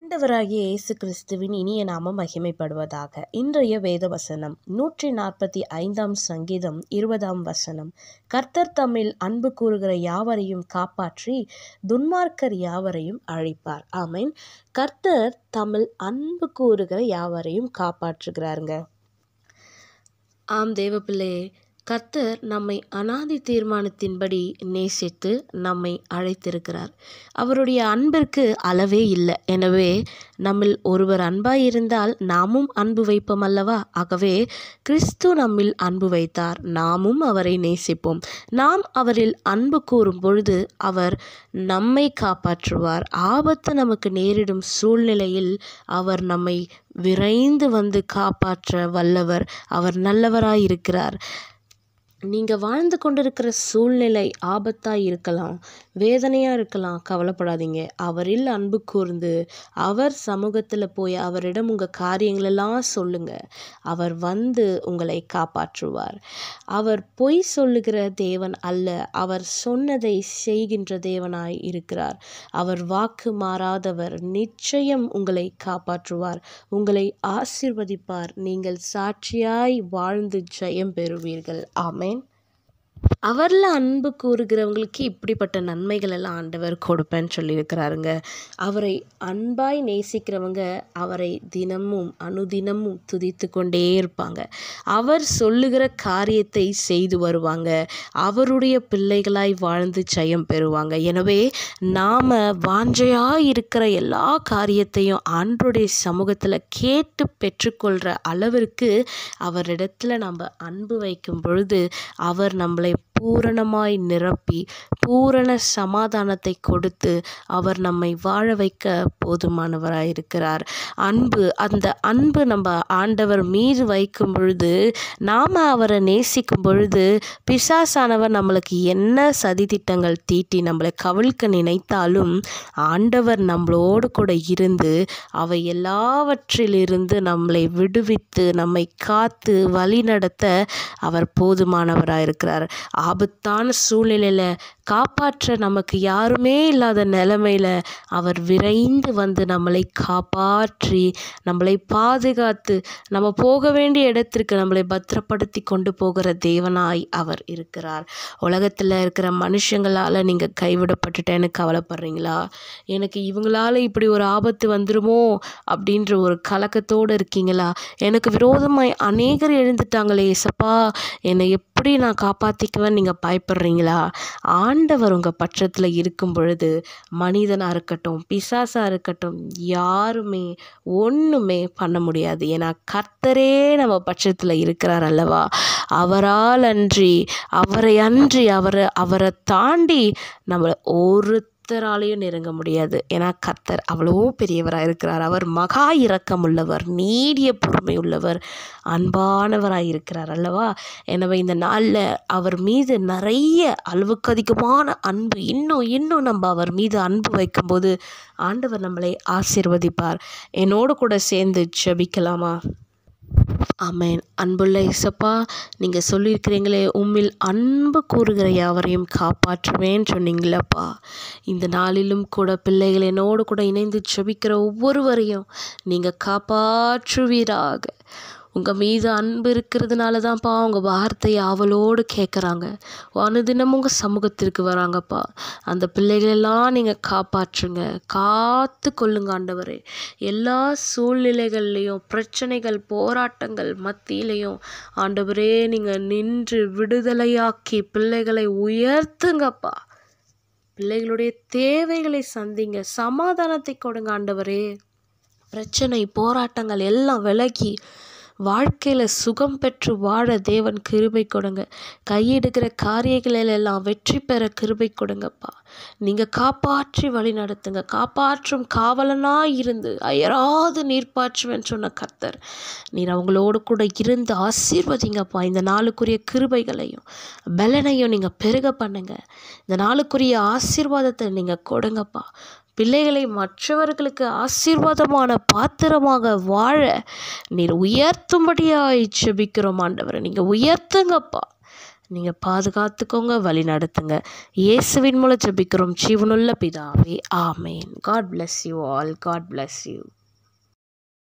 ஆண்டவராகிய இயேசு கிறிஸ்துவின் இனிய நாமம் மகிமைப்படுவதாக இன்றைய வேத வசனம் நூற்றி நாற்பத்தி ஐந்தாம் சங்கீதம் இருபதாம் வசனம் கர்த்தர் தம்மில் அன்பு கூறுகிற யாவரையும் காப்பாற்றி துன்மார்க்கர் யாவரையும் அழிப்பார் ஆமீன் கர்த்தர் தம்மில் அன்பு கூறுகிற யாவரையும் காப்பாற்றுகிறாருங்க ஆம் தேவப்பிள்ளையே கர்த்தர் நம்மை அனாதி தீர்மானத்தின்படி நேசித்து நம்மை அழைத்திருக்கிறார் அவருடைய அன்பிற்கு அளவே இல்லை எனவே நம்மில் ஒருவர் அன்பாய் இருந்தால் நாமும் அன்பு வைப்போம் அல்லவா ஆகவே கிறிஸ்து நம்மில் அன்பு வைத்தார் நாமும் அவரை நேசிப்போம் நாம் அவரில் அன்பு கூறும் பொழுது அவர் நம்மை காப்பாற்றுவார் ஆபத்து நமக்கு நேரிடும் சூழ்நிலையில் அவர் நம்மை விரைந்து வந்து காப்பாற்ற வல்லவர் அவர் நல்லவராய் இருக்கிறார் நீங்கள் வாழ்ந்து கொண்டிருக்கிற சூழ்நிலை ஆபத்தாக இருக்கலாம் வேதனையாக இருக்கலாம் கவலைப்படாதீங்க அவரில் அன்பு கூர்ந்து அவர் சமூகத்தில் போய் அவரிடம் உங்கள் காரியங்களெல்லாம் சொல்லுங்கள் அவர் வந்து உங்களை காப்பாற்றுவார் அவர் பொய் சொல்லுகிற தேவன் அல்ல அவர் சொன்னதை செய்கின்ற தேவனாய் இருக்கிறார் அவர் வாக்கு மாறாதவர் நிச்சயம் உங்களை காப்பாற்றுவார் உங்களை ஆசிர்வதிப்பார் நீங்கள் சாட்சியாய் வாழ்ந்து ஜெயம் பெறுவீர்கள் ஆமேன் அவரில் அன்பு கூறுகிறவங்களுக்கு இப்படிப்பட்ட நன்மைகள் எல்லாம் ஆண்டவர் கொடுப்பேன்னு சொல்லியிருக்கிறாருங்க அவரை அன்பாய் நேசிக்கிறவங்க அவரை தினமும் அனுதினமும் துதித்து கொண்டே இருப்பாங்க அவர் சொல்லுகிற காரியத்தை செய்து வருவாங்க அவருடைய பிள்ளைகளாய் வாழ்ந்து ஜெயம் பெறுவாங்க எனவே நாம் வாஞ்சையாக இருக்கிற எல்லா காரியத்தையும் ஆண்டருடைய சமூகத்தில் கேட்டு பெற்றுக்கொள்கிற அளவிற்கு அவரிடத்தில் நம்ம அன்பு வைக்கும் பொழுது அவர் நம்மளை பூரணமாய் நிரப்பி பூரண சமாதானத்தை கொடுத்து அவர் நம்மை வாழ வைக்க போதுமானவராய் இருக்கிறார் அன்பு அந்த அன்பு நம்ம ஆண்டவர் மீது வைக்கும் பொழுது நாம் அவரை நேசிக்கும் பொழுது பிசாசானவர் நம்மளுக்கு என்ன சதித்திட்டங்கள் தீட்டி நம்மளை கவிழ்க்க நினைத்தாலும் ஆண்டவர் நம்மளோடு கூட இருந்து அவை எல்லாவற்றிலிருந்து நம்மளை விடுவித்து நம்மை காத்து வழி நடத்த அவர் போதுமானவராக இருக்கிறார் ஆபத்தான சூழ்நிலையில் காப்பாற்ற நமக்கு யாருமே இல்லாத நிலைமையில் அவர் விரைந்து வந்து நம்மளை காப்பாற்றி நம்மளை பாதுகாத்து நம்ம போக வேண்டிய இடத்திற்கு நம்மளை பத்திரப்படுத்தி கொண்டு போகிற தேவனாய் அவர் இருக்கிறார் உலகத்தில் இருக்கிற மனுஷங்களால் நீங்கள் கைவிடப்பட்டுட்டேன்னு கவலைப்படுறீங்களா எனக்கு இவங்களால இப்படி ஒரு ஆபத்து வந்துருமோ அப்படின்ற ஒரு கலக்கத்தோடு இருக்கீங்களா எனக்கு விரோதமாய் அநேகர் எழுந்துட்டாங்களே சப்பா என்னை எப்படி நான் காப்பாற்றிக்குவேன் நீங்கள் பயப்படுறீங்களா ஆண்டவர் உங்கள் பட்சத்தில் இருக்கும் பொழுது மனிதனாக இருக்கட்டும் பிசாசாக இருக்கட்டும் யாருமே ஒன்றுமே பண்ண முடியாது ஏன்னா கர்த்தரே நம்ம பட்சத்தில் இருக்கிறார் அல்லவா அவரால் அன்றி அவரை அன்றி அவரை அவரை தாண்டி நம்மளை ஒருத்தராலையும் நெருங்க முடியாது ஏன்னா கர்த்தர் அவ்வளோ பெரியவராக இருக்கிறார் அவர் மகா இரக்கம் உள்ளவர் நீடிய பொறுமை உள்ளவர் அன்பானவராக இருக்கிறார் அல்லவா எனவே இந்த நாளில் அவர் மீது நிறைய அளவுக்கு அதிகமான அன்பு இன்னும் இன்னும் நம்ம அவர் மீது அன்பு வைக்கும்போது ஆண்டவர் நம்மளை ஆசீர்வதிப்பார் என்னோடு கூட சேர்ந்து ஜெபிக்கலாமா ஆமேன் அன்புள்ள இசப்பா நீங்கள் சொல்லியிருக்கிறீங்களே உம்மில் அன்பு கூறுகிற யாவரையும் காப்பாற்றுவேன்னு சொன்னீங்களப்பா இந்த நாளிலும் கூட பிள்ளைகள் என்னோடு கூட இணைந்து ஜெபிக்கிற ஒவ்வொருவரையும் நீங்கள் காப்பாற்றுவீராக உங்கள் மீது அன்பு இருக்கிறதுனால தான்ப்பா உங்கள் வார்த்தையை அவளோடு கேட்குறாங்க அனுதினம் உங்கள் சமூகத்திற்கு வராங்கப்பா அந்த பிள்ளைகளெல்லாம் நீங்கள் காப்பாற்றுங்க காத்து கொள்ளுங்க ஆண்டவரே எல்லா சூழ்நிலைகள்லேயும் பிரச்சனைகள் போராட்டங்கள் மத்தியிலையும் ஆண்டவரே நீங்கள் நின்று விடுதலையாக்கி பிள்ளைகளை உயர்த்துங்கப்பா பிள்ளைகளுடைய தேவைகளை சந்திங்க சமாதானத்தை கொடுங்க ஆண்டவரே பிரச்சனை போராட்டங்கள் எல்லாம் விலகி வாழ்க்கையில் சுகம் பெற்று வாழ தேவன் கிருபை கொடுங்க கையெடுக்கிற காரியங்களிலெல்லாம் வெற்றி பெற கிருபை கொடுங்கப்பா நீங்கள் காப்பாற்றி வழி நடத்துங்க காப்பாற்றும் காவலனாக இருந்து அயராது நீர் பாற்றுவேன்னு சொன்ன கர்த்தர் நீர் அவங்களோடு கூட இருந்து ஆசீர்வதிங்கப்பா இந்த நாளுக்குரிய கிருபைகளையும் பலனையும் நீங்கள் பெருக பண்ணுங்க இந்த நாளுக்குரிய ஆசீர்வாதத்தை நீங்கள் கொடுங்கப்பா பிள்ளைகளை மற்றவர்களுக்கு ஆசீர்வாதமான பாத்திரமாக வாழ நீர் உயர்த்தும்படியாய் செபிக்கிறோம் ஆண்டவரை நீங்கள் உயர்த்துங்கப்பா நீங்கள் பாதுகாத்துக்கோங்க வழி நடத்துங்க இயேசுவின் மூலம் ஜெபிக்கிறோம் ஜீவனுள்ள பிதாவே ஆமேன் God bless you all God bless you